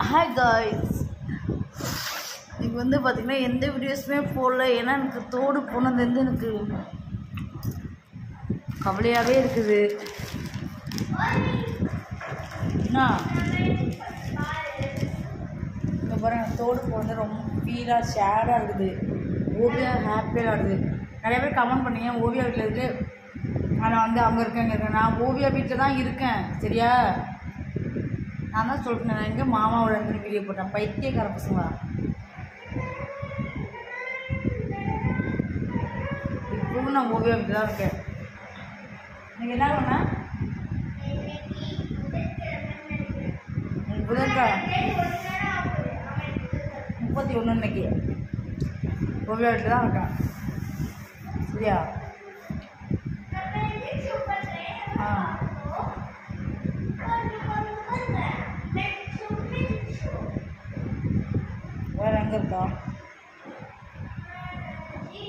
hi guys இன்னைக்கு வந்து பார்த்திங்கன்னா எந்த வீடியோஸுமே போடல ஏன்னா எனக்கு தோடு போனதுலேருந்து எனக்கு கவலையாகவே இருக்குது என்ன இங்கே பாருங்க தோடு போனது ரொம்ப ஃபீலாக சேடாக இருக்குது ஓவியா ஹாப்பியாக இருக்குது நிறைய பேர் கமெண்ட் பண்ணீங்க ஓவியா வீட்டில் இருக்கு ஆனால் வந்து அவங்க இருக்காங்க இருக்கேன் நான் ஓவியா வீட்டில் தான் இருக்கேன் சரியா நான் தான் சொல்லிட்டேன் நான் எங்கே மாமாவோட இருந்து வீடியோ போட்டேன் பைத்தியக்கார பசங்க இப்பவும் நான் ஓவியா வீட்டில் தான் இருக்கேன் நீங்கள் என்ன பண்ண புதன்கிழமை முப்பத்தி ஒன்று இன்னைக்கு ஓவியா வீட்டில் தான் இருக்கேன் சரியா ஆ வேறு எங்கே இருக்கா